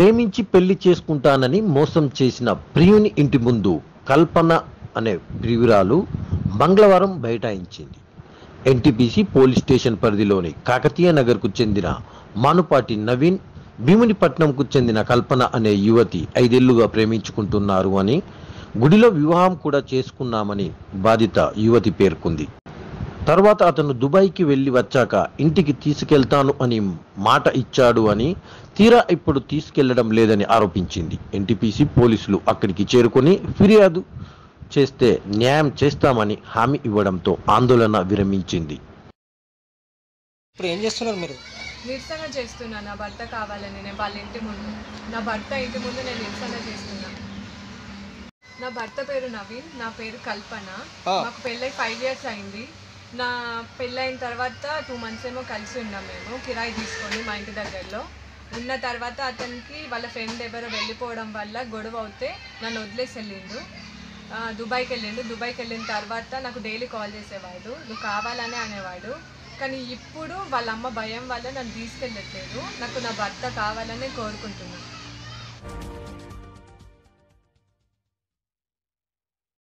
ప్రేమించి పెళ్లి చేసుకుంటానని మోసం చేసిన ప్రియుని ఇంటి ముందు కల్పన అనే ప్రియురాలు మంగళవారం బైఠాయించింది ఎన్టీపీసీ పోలీస్ స్టేషన్ పరిధిలోని కాకతీయ నగర్కు చెందిన మానుపాటి నవీన్ భీమునిపట్నంకు చెందిన కల్పన అనే యువతి ఐదేళ్లుగా ప్రేమించుకుంటున్నారు అని గుడిలో వివాహం కూడా చేసుకున్నామని బాధిత యువతి పేర్కొంది తర్వాత అతను దుబాయ్కి వెళ్ళి వచ్చాక ఇంటికి తీసుకెళ్తాను అని మాట ఇచ్చాడు అని తీరా ఇప్పుడు తీసుకెళ్లడం లేదని ఆరోపించింది ఎన్టీపీసీ పోలీసులు అక్కడికి చేరుకొని ఫిర్యాదు చేస్తే న్యాయం చేస్తామని హామీ ఇవ్వడంతో ఆందోళన విరమించింది ఇప్పుడు ఏం చేస్తున్నారు మీరు నిరసన చేస్తున్నా నా భర్త కావాలని నేను వాళ్ళ ఇంటి ముందు నా భర్త ఇంటి ముందు నేను నిరసన చేస్తున్నా నా భర్త పేరు నవీన్ నా పేరు కల్పన ఆ. మాకు పెళ్ళై ఫైవ్ ఇయర్స్ అయింది నా పెళ్ళైన తర్వాత టూ మంత్స్ ఏమో కలిసి ఉన్నాం మేము కిరాయి తీసుకొని మా ఇంటి దగ్గరలో ఉన్న తర్వాత అతనికి వాళ్ళ ఫ్రెండ్ ఎవరో వెళ్ళిపోవడం వల్ల గొడవ అవుతే నన్ను వదిలేసి వెళ్ళిండు ఆ, దుబాయ్కి వెళ్ళిండు దుబాయ్కి వెళ్ళిన తర్వాత నాకు డైలీ కాల్ చేసేవాడు నువ్వు కావాలనే అనేవాడు కానీ ఇప్పుడు వాళ్ళ అమ్మ భయం వల్ల నన్ను తీసుకెళ్ళట్లేదు నాకు నా భర్త కావాలనే కోరుకుంటున్నాను